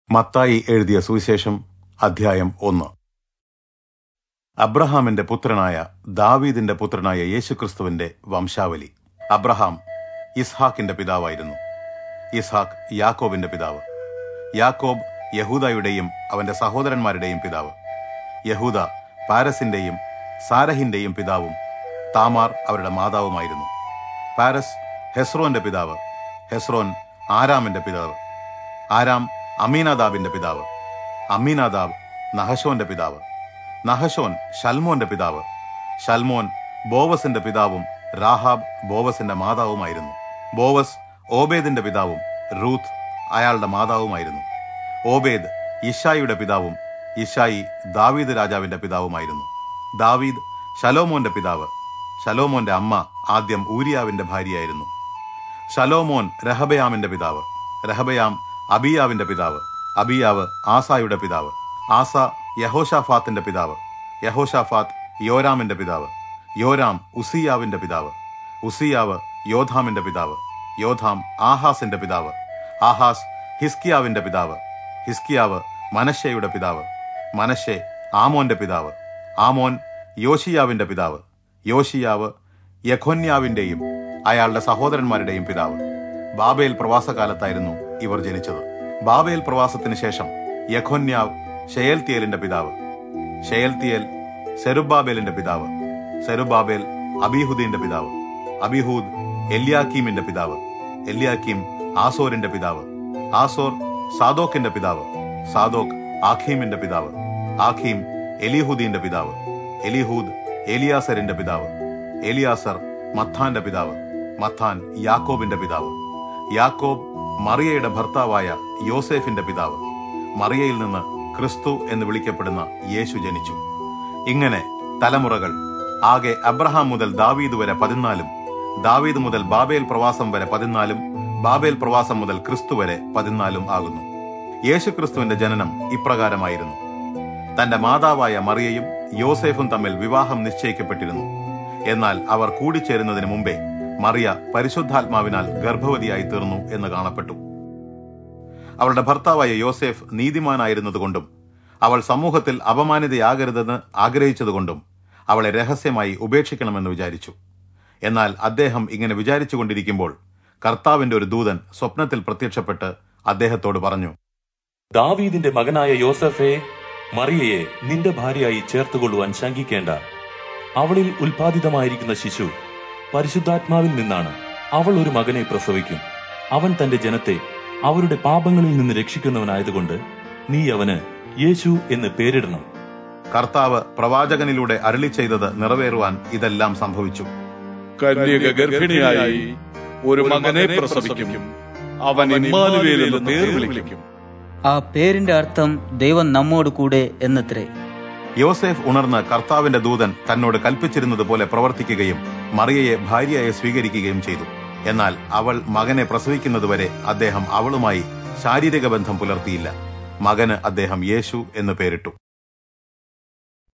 മത്തായി എഴുതിയ സുവിശേഷം അധ്യായം ഒന്ന് അബ്രഹാമിന്റെ പുത്രനായ ദാവീദിന്റെ പുത്രനായ യേശുക്രിസ്തുവിന്റെ വംശാവലി അബ്രഹാം ഇസ്ഹാക്കിന്റെ പിതാവായിരുന്നു ഇസ്ഹാക്ക് യാക്കോബിന്റെ പിതാവ് യാക്കോബ് യഹൂദയുടെയും അവന്റെ സഹോദരന്മാരുടെയും പിതാവ് യഹൂദ പാരസിന്റെയും സാരഹിന്റെയും പിതാവും താമാർ അവരുടെ മാതാവുമായിരുന്നു പാരസ് ഹെസ്രോന്റെ പിതാവ് ഹെസ്രോൻ ആരാമിന്റെ പിതാവ് ആരാം അമീനാദാബിന്റെ പിതാവ് അമീനാദാബ് നഹശോന്റെ പിതാവ് നഹശോൻ ഷൽമോന്റെ പിതാവ് ഷൽമോൻ ബോവസിന്റെ പിതാവും രാഹാബ് ബോവസിന്റെ മാതാവുമായിരുന്നു ബോവസ് ഓബേദിന്റെ പിതാവും റൂത്ത് അയാളുടെ മാതാവുമായിരുന്നു ഓബേദ് ഇഷായിയുടെ പിതാവും ഇഷായി ദാവീദ് രാജാവിന്റെ പിതാവുമായിരുന്നു ദാവീദ് ശലോമോന്റെ പിതാവ് ശലോമോന്റെ അമ്മ ആദ്യം ഊരിയാവിന്റെ ഭാര്യയായിരുന്നു ശലോമോൻ രഹബയാമിന്റെ പിതാവ് രഹബയാം അബിയാവിന്റെ പിതാവ് അബിയാവ് ആസായുടെ പിതാവ് ആസ യഹോഷാഫാത്തിന്റെ പിതാവ് യഹോഷാഫാത്ത് യോരാമിന്റെ പിതാവ് യോരാം ഉസിയാവിന്റെ പിതാവ് ഉസിയാവ് യോധാമിന്റെ പിതാവ് യോധാം ആഹാസിന്റെ പിതാവ് ആഹാസ് ഹിസ്കിയാവിന്റെ പിതാവ് ഹിസ്കിയാവ് മനശ്ശയുടെ പിതാവ് മനശ്ശെ ആമോന്റെ പിതാവ് ആമോൻ യോഷിയാവിന്റെ പിതാവ് യോഷിയാവ് യഖോന്യാവിന്റെയും അയാളുടെ സഹോദരന്മാരുടെയും പിതാവ് ബാബേൽ പ്രവാസകാലത്തായിരുന്നു ഇവർ ജനിച്ചത് ബാബേൽ പ്രവാസത്തിന് ശേഷം യഖോന്യാവ് ഷെയൽത്തിയേലിന്റെ പിതാവ് ഷെയൽത്തിയേൽ സെരുബാബേലിന്റെ പിതാവ് സെരുബാബേൽ അബിഹുദീന്റെ പിതാവ് അബിഹൂദ് എല്യാക്കീമിന്റെ പിതാവ് എല്യാക്കീം ആസോരിന്റെ പിതാവ് ആസോർ സാദോക്കിന്റെ പിതാവ് സാദോക്ക് ആഖീമിന്റെ പിതാവ് ആഖീം എലിഹുദീന്റെ പിതാവ് എലിഹൂദ് എലിയാസറിന്റെ പിതാവ് എലിയാസർ മത്താന്റെ പിതാവ് മത്താൻ യാക്കോബിന്റെ പിതാവ് യാക്കോബ് മറിയയുടെ ഭർത്താവായ യോസേഫിന്റെ പിതാവ് മറിയയിൽ നിന്ന് ക്രിസ്തു എന്ന് വിളിക്കപ്പെടുന്ന യേശു ജനിച്ചു ഇങ്ങനെ തലമുറകൾ ആകെ അബ്രഹാം മുതൽ ദാവീദ് വരെ പതിനാലും ദാവീദ് മുതൽ ബാബേൽ പ്രവാസം വരെ പതിനാലും ബാബേൽ പ്രവാസം മുതൽ ക്രിസ്തു വരെ പതിനാലും ആകുന്നു യേശുക്രിസ്തുവിന്റെ ജനനം ഇപ്രകാരമായിരുന്നു തന്റെ മാതാവായ മറിയയും യോസേഫും തമ്മിൽ വിവാഹം നിശ്ചയിക്കപ്പെട്ടിരുന്നു എന്നാൽ അവർ കൂടിച്ചേരുന്നതിന് മുമ്പേ മറിയ പരിശുദ്ധാത്മാവിനാൽ ഗർഭവതിയായി തീർന്നു എന്ന് കാണപ്പെട്ടു അവളുടെ ഭർത്താവായ യോസേഫ് നീതിമാനായിരുന്നതുകൊണ്ടും അവൾ സമൂഹത്തിൽ അപമാനിതയാകരുതെന്ന് ആഗ്രഹിച്ചതുകൊണ്ടും അവളെ രഹസ്യമായി ഉപേക്ഷിക്കണമെന്ന് വിചാരിച്ചു എന്നാൽ അദ്ദേഹം ഇങ്ങനെ വിചാരിച്ചുകൊണ്ടിരിക്കുമ്പോൾ കർത്താവിന്റെ ഒരു ദൂതൻ സ്വപ്നത്തിൽ പ്രത്യക്ഷപ്പെട്ട് അദ്ദേഹത്തോട് പറഞ്ഞു ദാവീദിന്റെ മകനായ യോസഫെ മറിയയെ നിന്റെ ഭാര്യയായി ചേർത്തുകൊള്ളുവാൻ ശങ്കിക്കേണ്ട അവളിൽ ഉൽപാദിതമായിരിക്കുന്ന ശിശു പരിശുദ്ധാത്മാവിൽ നിന്നാണ് അവൾ ഒരു മകനെ പ്രസവിക്കും അവൻ തന്റെ ജനത്തെ അവരുടെ പാപങ്ങളിൽ നിന്ന് രക്ഷിക്കുന്നവനായതുകൊണ്ട് നീ അവന് യേശു എന്ന് പേരിടണം കർത്താവ് പ്രവാചകനിലൂടെ അരളി ചെയ്തത് നിറവേറുവാൻ ഇതെല്ലാം സംഭവിച്ചു കന്യക ഗർഭിണിയായി ഒരു മകനെ പ്രസവിക്കും അവൻ ഇമ്മാനുവേൽ എന്ന് പേർ വിളിക്കും ആ പേരിന്റെ അർത്ഥം ദൈവം നമ്മോട് കൂടെ എന്നത്രേ യോസേഫ് ഉണർന്ന് കർത്താവിന്റെ ദൂതൻ തന്നോട് കൽപ്പിച്ചിരുന്നത് പോലെ പ്രവർത്തിക്കുകയും മറിയയെ ഭാര്യയായി സ്വീകരിക്കുകയും ചെയ്തു എന്നാൽ അവൾ മകനെ പ്രസവിക്കുന്നതുവരെ അദ്ദേഹം അവളുമായി ശാരീരിക ബന്ധം പുലർത്തിയില്ല മകന് അദ്ദേഹം യേശു എന്ന് പേരിട്ടു